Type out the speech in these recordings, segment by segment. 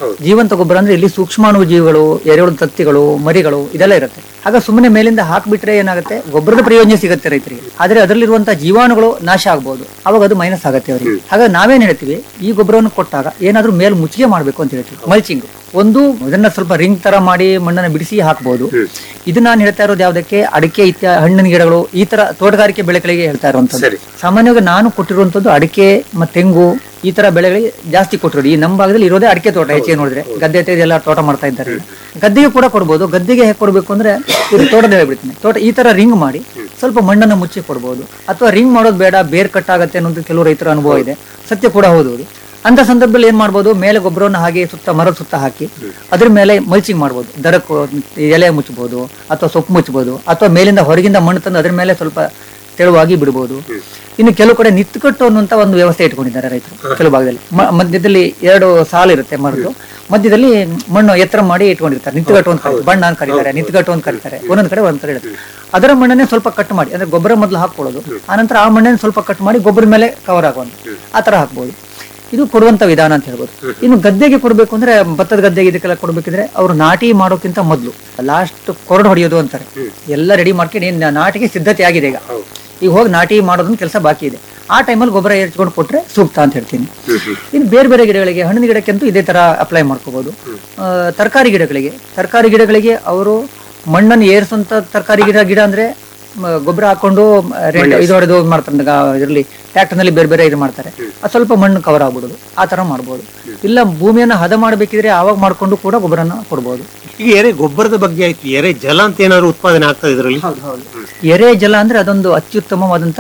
ಹೌದು. ಜೀವಂತ ಗೊಬ್ಬರ ಅಂದ್ರೆ ಇಲ್ಲಿ ಸೂಕ್ಷ್ಮಾಣು ಜೀವಿಗಳು ಎರೆಹುಳು ತತ್ತಿಗಳು ಮರಿಗಳು ಇದೆಲ್ಲ ಇರುತ್ತೆ ಆಗ ಸುಮ್ಮನೆ ಮೇಲಿಂದ ಹಾಕ್ಬಿಟ್ರೆ ಏನಾಗುತ್ತೆ ಗೊಬ್ಬರದ ಪ್ರಯೋಜನ ಸಿಗುತ್ತೆ ರೈತರಿಗೆ ಆದ್ರೆ ಅದರಲ್ಲಿರುವಂತಹ ಜೀವಾಣುಗಳು ನಾಶ ಆಗ್ಬೋದು ಅವಾಗ ಅದು ಮೈನಸ್ ಆಗುತ್ತೆ ಅವರಿಗೆ ಹಾಗಾಗಿ ನಾವೇನ್ ಹೇಳ್ತೀವಿ ಈ ಗೊಬ್ಬರವನ್ನು ಕೊಟ್ಟಾಗ ಏನಾದ್ರೂ ಮೇಲ್ ಮುಚ್ಚಿಗೆ ಮಾಡ್ಬೇಕು ಅಂತ ಹೇಳ್ತೀವಿ ಮಲ್ಚಿಂಗ್ ಒಂದು ಇದನ್ನ ಸ್ವಲ್ಪ ರಿಂಗ್ ತರ ಮಾಡಿ ಮಣ್ಣನ್ನ ಬಿಡಿಸಿ ಹಾಕ್ಬೋದು ಇದು ನಾನು ಹೇಳ್ತಾ ಇರೋದು ಯಾವ್ದಕ್ಕೆ ಅಡಿಕೆ ಇತ್ಯ ಹಣ್ಣಿನ ಗಿಡಗಳು ಈ ತರ ತೋಟಗಾರಿಕೆ ಬೆಳೆಗಳಿಗೆ ಹೇಳ್ತಾ ಇರುವಂತದ್ದು ಸರಿ. ಸಾಮಾನ್ಯವಾಗಿ ನಾನು ಕೊಟ್ಟಿರುವಂತದ್ದು ಅಡಿಕೆ ಮತ್ತೆ ತೆಂಗು ಈ ತರ ಬೆಳೆಗಳಿಗೆ ಜಾಸ್ತಿ ಕೊಟ್ಟಿರೋದು ಈ ನಮ್ಮ ಭಾಗದಲ್ಲಿ ಇರೋದೇ ಅಡಿಕೆ ತೋಟ ಹೆಚ್ಚಿಗೆ ನೋಡಿದ್ರೆ ಗದ್ದೆ ತೆಗೆದು ಎಲ್ಲ ತೋಟ ಮಾಡ್ತಾ ಇದ್ದಾರೆ ಗದ್ದೆಗೆ ಕೂಡ ಕೊಡ್ಬೋದು ಗದ್ದೆಗೆ ಹೇಗೆ ಕೊಡ್ಬೇಕು ಅಂದ್ರೆ ಇದು ತೋಟದ ಹೇಳ್ಬಿಡ್ತೀನಿ ತೋಟ ಈ ತರ ರಿಂಗ್ ಮಾಡಿ ಸ್ವಲ್ಪ ಮಣ್ಣನ್ನು ಮುಚ್ಚಿ ಕೊಡ್ಬೋದು ಅಥವಾ ರಿಂಗ್ ಮಾಡೋದು ಬೇಡ ಬೇರ್ ಕಟ್ ಆಗತ್ತೆ ಅನ್ನೋದು ಕೆಲವು ರೈತರ ಅನುಭವ ಇದೆ ಸತ್ಯ ಕೂಡ ಹೌದು ಅದು. ಅಂತ ಸಂದರ್ಭದಲ್ಲಿ ಏನ್ ಮಾಡ್ಬೋದು ಮೇಲೆ ಗೊಬ್ಬರವನ್ನು ಹಾಗೆ ಸುತ್ತ ಮರದ ಸುತ್ತ ಹಾಕಿ ಅದ್ರ ಮೇಲೆ ಮಲ್ಚಿಂಗ್ ಮಾಡ್ಬೋದು ದರಕ್ಕೂ ಎಲೆ ಮುಚ್ಚಬಹುದು ಅಥವಾ ಸೊಪ್ಪು ಮುಚ್ಚಬಹುದು ಅಥವಾ ಮೇಲಿಂದ ಹೊರಗಿಂದ ಮಣ್ಣು ತಂದು ಅದ್ರ ಮೇಲೆ ಸ್ವಲ್ಪ ತೆಳುವಾಗಿ ಬಿಡಬಹುದು ಇನ್ನು ಕೆಲವು ಕಡೆ ನಿತ್ತುಕಟ್ಟು ಅನ್ನುವಂತ ಒಂದು ವ್ಯವಸ್ಥೆ ಇಟ್ಕೊಂಡಿದ್ದಾರೆ ರೈತರು ಕೆಲವು ಭಾಗದಲ್ಲಿ ಮ- ಮಧ್ಯದಲ್ಲಿ ಎರಡು ಸಾಲು ಇರುತ್ತೆ ಮರದ್ದು ಮಧ್ಯದಲ್ಲಿ ಮಣ್ಣು ಎತ್ತರ ಮಾಡಿ ಇಟ್ಕೊಂಡಿರ್ತಾರೆ ನಿತ್ತುಗಟ್ಟು ಅಂತ ಕರೀತಾರೆ. ಬಣ್ಣ ಅಂತ ಕರೀತಾರೆ ನಿತ್ತುಗಟ್ಟು ಅಂತ ಕರೀತಾರೆ ಒಂದೊಂದ್ ಕಡೆ ಒಂದ್ ಕಡೆ ಇರುತ್ತೆ ಅದರ ಮಣ್ಣನ್ನೇ ಸ್ವಲ್ಪ ಕಟ್ ಮಾಡಿ ಅಂದ್ರೆ ಗೊಬ್ಬರ ಮೊದಲು ಹಾಕೊಳ್ಳೋದು ಆನಂತರ ಆ ಮಣ್ಣನ್ನು ಸ್ವಲ್ಪ ಕಟ್ ಮಾಡಿ ಗೊಬ್ಬರ ಮೇಲೆ ಕವರ್ ಆಗುವಂತ ಆ ತರ ಹಾಕ್ಬೋದು ಇದು ಕೊಡುವಂತ ವಿಧಾನ ಅಂತ ಹೇಳ್ಬೋದು ಇನ್ನು ಗದ್ದೆಗೆ ಕೊಡ್ಬೇಕು ಅಂದ್ರೆ ಭತ್ತದ ಗದ್ದೆಗೆ ಇದಕ್ಕೆಲ್ಲ ಕೊಡ್ಬೇಕಿದ್ರೆ ಅವರು ನಾಟಿ ಮಾಡೋಕ್ಕಿಂತ ಮೊದಲು ಲಾಸ್ಟ್ ಕೊರಡು ಹೊಡೆಯೋದು ಅಂತಾರೆ ಎಲ್ಲ ರೆಡಿ ಮಾಡ್ಕೊಂಡು ಏನ್ ನಾಟಿಗೆ ಸಿದ್ಧತೆ ಆಗಿದೆ ಈಗ ಈಗ ಹೋಗಿ ನಾಟಿ ಮಾಡೋದೊಂದು ಕೆಲಸ ಬಾಕಿ ಇದೆ ಆ ಟೈಮಲ್ಲಿ ಗೊಬ್ಬರ ಏರ್ಚ್ಕೊಂಡು ಕೊಟ್ರೆ ಸೂಕ್ತ ಅಂತ ಹೇಳ್ತೀನಿ ಇನ್ನು ಬೇರೆ ಬೇರೆ ಗಿಡಗಳಿಗೆ ಹಣ್ಣಿನ ಗಿಡಕ್ಕಂತೂ ಇದೇ ತರ ಅಪ್ಲೈ ಮಾಡ್ಕೋಬಹುದು ತರಕಾರಿ ಗಿಡಗಳಿಗೆ ತರಕಾರಿ ಗಿಡಗಳಿಗೆ ಅವರು ಮಣ್ಣನ್ನು ಏರಿಸುವಂತ ತರಕಾರಿ ಗಿಡ ಗಿಡ ಅಂದ್ರೆ ಮ, ಗೊಬ್ಬರ ಹಾಕೊಂಡು ಮ, ರೆಡ್ ಇದು ಹೊಡೆದು ಮಾಡ್ತಾರೆ ಇದರಲ್ಲಿ ಟ್ರ್ಯಾಕ್ಟರ್ ನಲ್ಲಿ ಬೇರೆ ಬೇರೆ ಇದು ಮಾಡ್ತಾರೆ ಅದು ಸ್ವಲ್ಪ ಮಣ್ಣು ಕವರ್ ಆಗ್ಬಿಡುದು ಆ ತರ ಮಾಡ್ಬೋದು ಇಲ್ಲ ಭೂಮಿಯನ್ನ ಹದ ಮಾಡಬೇಕಿದ್ರೆ ಆವಾಗ ಮಾಡ್ಕೊಂಡು ಕೂಡ ಗೊಬ್ಬರನ ಕೊಡ್ಬೋದು ಈಗ ಎರೆ ಗೊಬ್ಬರದ ಬಗ್ಗೆ ಆಯ್ತು ಎರೆ ಜಲ ಅಂತ ಏನಾದ್ರು ಉತ್ಪಾದನೆ ಆಗ್ತದೆ ಇದರಲ್ಲಿ ಎರೆ ಜಲ ಅಂದ್ರೆ ಅದೊಂದು ಅತ್ಯುತ್ತಮವಾದಂತ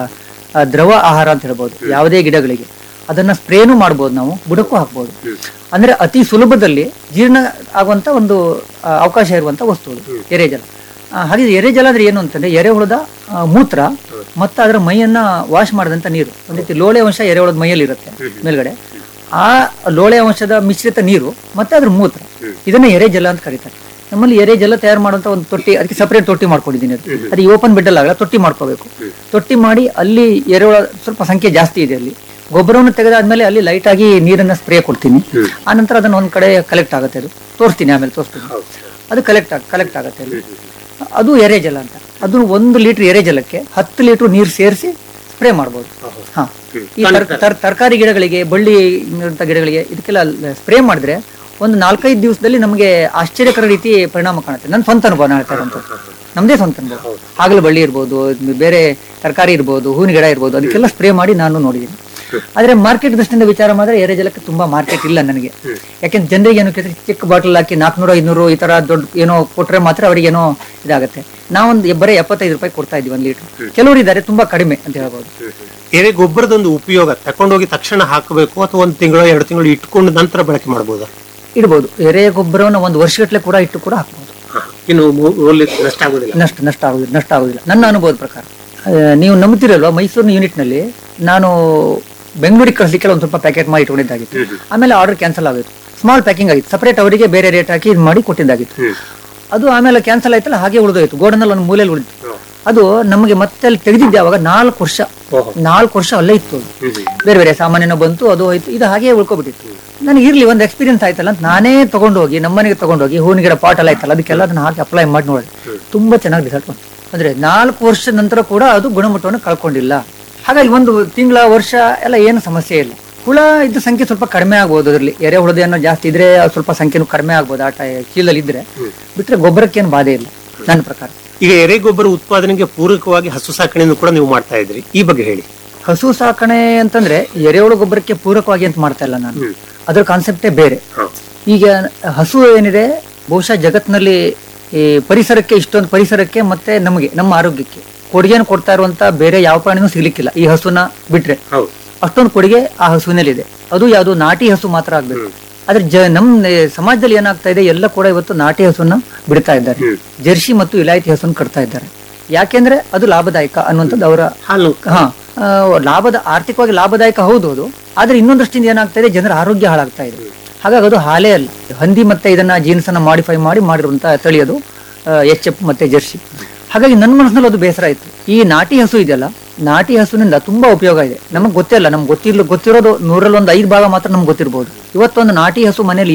ಆ, ದ್ರವ ಆಹಾರ ಅಂತ ಹೇಳ್ಬೋದು ಯಾವುದೇ ಗಿಡಗಳಿಗೆ ಅದನ್ನ ಸ್ಪ್ರೇನು ಮಾಡ್ಬೋದು ನಾವು ಬುಡಕ್ಕೂ ಹಾಕ್ಬೋದು ಅಂದ್ರೆ ಅತಿ ಸುಲಭದಲ್ಲಿ ಜೀರ್ಣ ಆಗುವಂತ ಒಂದು ಆ, ಅವಕಾಶ ಇರುವಂತ ವಸ್ತು ಅದು ಎರೆಜಲ ಆ, ಹಾಗೆ ಎರೆಜಲ ಅಂದ್ರೆ ಏನು ಅಂತಂದ್ರೆ ಎರೆಹುಳದ ಆ, ಮೂತ್ರ ಮತ್ತೆ ಅದರ ಮೈಯನ್ನ ವಾಶ್ ಮಾಡಿದಂತ ನೀರು ಒಂದ್ ರೀತಿ ಲೋಳೆ ಅಂಶ ಎರೆಹುಳದ ಮೈಯಲ್ಲಿ ಇರುತ್ತೆ ಮೇಲ್ಗಡೆ ಆ ಲೋಳೆ ಅಂಶದ ಮಿಶ್ರಿತ ನೀರು ಮತ್ತೆ ಅದ್ರ ಮೂತ್ರ ಇದನ್ನ ಎರೆಜಲ ಅಂತ ಕರೀತಾರೆ ನಮ್ಮಲ್ಲಿ ಎರೆ ಜಲ ತಯಾರು ಮಾಡುವಂತ ಒಂದು ತೊಟ್ಟಿ ಅದಕ್ಕೆ ಸಪರೇಟ್ ತೊಟ್ಟಿ ಮಾಡ್ಕೊಂಡಿದ್ದೀನಿ ಅದು ಅದು ಓಪನ್ ಬೆಡ್ ಆಗಲ್ಲ ತೊಟ್ಟಿ ಮಾಡ್ಕೋಬೇಕು ತೊಟ್ಟಿ ಮಾಡಿ ಅಲ್ಲಿ ಎರೆಹುಳ ಸ್ವಲ್ಪ ಸಂಖ್ಯೆ ಜಾಸ್ತಿ ಇದೆ ಅಲ್ಲಿ ಗೊಬ್ಬರವನ್ನು ತೆಗೆದಾದ್ಮೇಲೆ ಅಲ್ಲಿ ಲೈಟ್ ಆಗಿ ನೀರನ್ನ ಸ್ಪ್ರೇ ಕೊಡ್ತೀನಿ ಆನಂತರ ಅದನ್ನ ಒಂದ್ ಕಡೆ ಕಲೆಕ್ಟ್ ಆಗುತ್ತೆ ಅದು ತೋರಿಸ್ತೀನಿ ಆಮೇಲೆ ತೋರಿಸ್ತೀನಿ ಅದು ಕಲೆಕ್ಟ್ ಆಗ ಕಲೆಕ್ಟ್ ಆಗುತ್ತೆ ಅಲ್ಲಿ ಅದು ಎರೆ ಜಲ ಅಂತ ಅದು ಒಂದು ಲೀಟರ್ ಎರೆ ಜಲಕ್ಕೆ ಹತ್ತು ಲೀಟರ್ ನೀರು ಸೇರಿಸಿ ಸ್ಪ್ರೇ ಮಾಡ್ಬೋದು ಹಾ ಈ ತರಕಾರಿ ಗಿಡಗಳಿಗೆ ಬಳ್ಳಿ ಇರುವಂತ ಗಿಡಗಳಿಗೆ ಇದಕ್ಕೆಲ್ಲ ಸ್ಪ್ರೇ ಮಾಡಿದ್ರೆ ಒಂದು ನಾಲ್ಕೈದು ದಿವಸದಲ್ಲಿ ನಮಗೆ ಆಶ್ಚರ್ಯಕರ ರೀತಿ ಪರಿಣಾಮ ಕಾಣುತ್ತೆ ನನ್ನ ಸ್ವಂತ ಅನುಭವ ನಾನು ಹೇಳ್ತಾ ಇರೋಂಥದ್ದು ನಮ್ದೇ ಸ್ವಂತ ಅನುಭವ ಹಾಗಲ ಬಳ್ಳಿ ಇರ್ಬೋದು ಬೇರೆ ತರಕಾರಿ ಇರ್ಬೋದು ಹೂವಿನ ಗಿಡ ಇರ್ಬೋದು ಅದಕ್ಕೆಲ್ಲ ಸ್ಪ್ರೇ ಮಾಡಿ ನಾನು ನೋಡಿದ್ದೀನಿ ಆದ್ರೆ ಮಾರ್ಕೆಟ್ ದೃಷ್ಟಿಯಿಂದ ವಿಚಾರ ಮಾಡಿದ್ರೆ ಎರೆ ಜಲಕ್ಕೆ ತುಂಬಾ ಮಾರ್ಕೆಟ್ ಇಲ್ಲ ನನಗೆ ಯಾಕೆಂದ್ರೆ ಜನರಿಗೆ ಏನು ಕೇಳಿದ್ರೆ ಚಿಕ್ಕ ಬಾಟಲ್ ಹಾಕಿ ನಾಲ್ಕುನೂರ ಐನೂರು ಈ ತರ ದೊಡ್ಡ ಏನೋ ಕೊಟ್ರೆ ಮಾತ್ರ ಅವರಿಗೆ ಏನೋ ಇದಾಗುತ್ತೆ ನಾವೊಂದು ಬರೀ ಎಪ್ಪತ್ತೈದು ರೂಪಾಯಿ ಕೊಡ್ತಾ ಇದೀವಿ ಒಂದು ಲೀಟರ್ ಕೆಲವರು ಇದ್ದಾರೆ ತುಂಬಾ ಕಡಿಮೆ ಅಂತ ಹೇಳ್ಬೋದು ಎರೆ ಗೊಬ್ಬರದೊಂದು ಉಪಯೋಗ ತಕೊಂಡೋಗಿ ತಕ್ಷಣ ಹಾಕಬೇಕು ಅಥವಾ ಒಂದು ತಿಂಗಳು ಎರಡು ತಿಂಗಳು ಇಟ್ಕೊಂಡು ನಂತರ ಬಳಕೆ ಮಾಡಬಹುದಾ ಇಡ್ಬೋದು ಎರೆ ಗೊಬ್ಬರವನ್ನು ಒಂದು ವರ್ಷಗಟ್ಟಲೆ ಕೂಡ ಇಟ್ಟು ಕೂಡ ಹಾಕ್ಬೋದು ಇನ್ನು ಮೂಲ ನಷ್ಟ ಆಗುದಿಲ್ಲ ನಷ್ಟ ನಷ್ಟ ಆಗುದಿಲ್ಲ ನಷ್ಟ ಆಗುದಿಲ್ಲ ನನ್ನ ಅನುಭವದ ಪ್ರಕಾರ ಆ, ನೀವು ನಂಬ್ತಿರಲ್ವಾ ಮೈಸೂರಿನ ಯೂನಿಟ್ ನಲ್ಲಿ ನಾನು ಬೆಂಗಳೂರಿಗೆ ಕಳಿಸ್ಲಿಕ್ಕೆ ಒಂದು ಸ್ವಲ್ಪ ಪ್ಯಾಕೆಟ್ ಮಾಡಿ ಇಟ್ಕೊಂಡಿದ್ದಾಗಿತ್ತು ಆಮೇಲೆ ಆರ್ಡರ್ ಕ್ಯಾನ್ಸಲ್ ಆಗಿತ್ತು ಸ್ಮಾಲ್ ಪ್ಯಾಕಿಂಗ್ ಆಗಿತ್ತು ಸಪರೇಟ್ ಅವರಿಗೆ ಬೇರೆ ರೇಟ್ ಹಾಕಿ ಇದು ಮಾಡಿ ಕೊಟ್ಟಿದ್ದಾಗಿತ್ತು ಅದು ಆಮೇಲೆ ಕ್ಯಾನ್ಸಲ್ ಆಯ್ತಲ್ಲ ಹಾಗೆ ಉಳಿದೋಯ್ತು ಗೋಡನಲ್ಲಿ ಒಂದು ಮೂಲೆಯಲ್ಲಿ ಉಳಿತು ಅದು ನಮಗೆ ಮತ್ತೆ ಅಲ್ಲಿ ತೆಗೆದಿದ್ದೆ ಅವಾಗ ನಾಲ್ಕು ವರ್ಷ ನಾಲ್ಕು ವರ್ಷ ಅಲ್ಲೇ ಇತ್ತು ಅದು ಬೇರೆ ಬೇರೆ ಸಾಮಾನ್ಯನ ಬಂತು ಅದು ಹೋಯ್ತು ಇದು ಹಾಗೆ ಉಳ್ಕೊಬಿಟ್ಟಿತ್ತು ನನಗೆ ಇರ್ಲಿ ಒಂದು ಎಕ್ಸ್ಪೀರಿಯನ್ಸ್ ಆಯ್ತಲ್ಲ ಅಂತ ನಾನೇ ತಗೊಂಡೋಗಿ ನಮ್ಮನೆಗೆ ತಗೊಂಡೋಗಿ ಹೂವಿನ ಗಿಡ ಪಾಟ್ ಎಲ್ಲ ಆಯ್ತಲ್ಲ ಅದಕ್ಕೆಲ್ಲ ಅದನ್ನ ಹಾಕಿ ಅಪ್ಲೈ ಮಾಡಿ ನೋಡಿ ತುಂಬಾ ಚೆನ್ನಾಗಿ ರಿಸಲ್ಟ್ ಬಂತು ಅಂದ್ರೆ ನಾಲ್ಕು ವರ್ಷದ ನಂತರ ಕೂಡ ಅದು ಗುಣಮಟ್ಟವನ್ನು ಕಳ್ಕೊಂಡಿಲ್ಲ ಹಾಗಾಗಿ ಒಂದು ತಿಂಗಳ ವರ್ಷ ಎಲ್ಲ ಏನು ಸಮಸ್ಯೆ ಇಲ್ಲ ಹುಳ ಇದ್ದ ಸಂಖ್ಯೆ ಸ್ವಲ್ಪ ಕಡಿಮೆ ಆಗ್ಬೋದು ಅದರಲ್ಲಿ ಎರೆ ಹುಳದೇನೋ ಜಾಸ್ತಿ ಇದ್ರೆ ಅದು ಸ್ವಲ್ಪ ಸಂಖ್ಯೆನೂ ಕಡಿಮೆ ಆಗ್ಬೋದು ಆ ಟೈ ಚೀಲದಲ್ಲಿ ಇದ್ರೆ ಬಿಟ್ರೆ ಗೊಬ್ಬರಕ್ಕೇನು ಬಾಧೆ ಇಲ್ಲ ನನ್ನ ಪ್ರಕಾರ ಈಗ ಎರೆ ಗೊಬ್ಬರ ಉತ್ಪಾದನೆಗೆ ಪೂರಕವಾಗಿ ಹಸು ಸಾಕಣೆಯನ್ನು ಕೂಡ ನೀವು ಮಾಡ್ತಾ ಇದ್ರಿ ಈ ಬಗ್ಗೆ ಹೇಳಿ ಹಸು ಸಾಕಣೆ ಅಂತಂದ್ರೆ ಎರೆಹುಳು ಗೊಬ್ಬರಕ್ಕೆ ಪೂರಕವಾಗಿ ಅಂತ ಮಾಡ್ತಾ ಇಲ್ಲ ನಾನು ಅದ್ರ ಕಾನ್ಸೆಪ್ಟೇ ಬೇರೆ ಈಗ ಹಸು ಏನಿದೆ ಬಹುಶಃ ಜಗತ್ತಿನಲ್ಲಿ ಈ ಪರಿಸರಕ್ಕೆ ಇಷ್ಟೊಂದು ಪರಿಸರಕ್ಕೆ ಮತ್ತೆ ನಮಗೆ ನಮ್ಮ ಆರೋಗ್ಯಕ್ಕೆ ಕೊಡುಗೆಯನ್ನು ಕೊಡ್ತಾ ಇರುವಂತ ಬೇರೆ ಯಾವ ಪ್ರಾಣಿನೂ ಸಿಗ್ಲಿಕ್ಕಿಲ್ಲ ಈ ಹಸುನ ಬಿಟ್ರೆ ಹೌದು ಅಷ್ಟೊಂದು ಕೊಡುಗೆ ಆ ಹಸುವಿನಲ್ಲಿ ಇದೆ ಅದು ಯಾವುದು ನಾಟಿ ಹಸು ಮಾತ್ರ ಆಗ್ಬೇಕು ಆದ್ರೆ ಜ ನಮ್ ನೆ- ಸಮಾಜದಲ್ಲಿ ಏನಾಗ್ತಾ ಇದೆ ಎಲ್ಲ ಕೂಡ ಇವತ್ತು ನಾಟಿ ಹಸುವನ್ನ ಬಿಡ್ತಾ ಇದ್ದಾರೆ ಜರ್ಸಿ ಮತ್ತು ಇಲಾಯ್ತಿ ಹಸುವನ್ನು ಕಟ್ತಾ ಇದ್ದಾರೆ ಯಾಕೆಂದ್ರೆ ಅದು ಲಾಭದಾಯಕ ಅನ್ನುವಂಥದ್ದು ಅವರ ಹಾಲು ಹಾ ಆ, ಲಾಭದ ಆರ್ಥಿಕವಾಗಿ ಲಾಭದಾಯಕ ಹೌದು ಅದು ಆದ್ರೆ ಇನ್ನೊಂದು ದೃಷ್ಟಿಯಿಂದ ಏನಾಗ್ತಾ ಇದೆ ಜನರ ಆರೋಗ್ಯ ಹಾಳಾಗ್ತಾ ಇದೆ ಹಾಗಾಗಿ ಅದು ಹಾಲೇ ಅಲ್ಲ ಹಂದಿ ಮತ್ತೆ ಇದನ್ನ ಜೀನ್ಸ್ ಅನ್ನ ಮಾಡಿಫೈ ಮಾಡಿ ಮಾಡಿರುವಂತ ತಳಿ ಅದು ಎಚ್ ಎಫ್ ಮತ್ತೆ ಜರ್ಸಿ ಹಾಗಾಗಿ ನನ್ನ ಮನಸ್ಸಿನಲ್ಲಿ ಅದು ಬೇಸರ ಆಯ್ತು ಈ ನಾಟಿ ಹಸು ಇದೆಯಲ್ಲ ನಾಟಿ ಹಸುವಿನಿಂದ ತುಂಬಾ ಉಪಯೋಗ ಇದೆ ನಮಗೆ ಗೊತ್ತಿಲ್ಲ ನಮ್ಗೆ ಗೊತ್ತಿರ್ಲ ಗೊತ್ತಿರೋದು ನೂರಲ್ಲಿ ಒಂದು ಐದು ಭಾಗ ಮಾತ್ರ ನಮ್ಗೆ ಗೊತ್ತಿರ್ಬೋದು ಇವತ್ತೊಂದು ನಾಟಿ ಹಸು ಮನೇಲಿ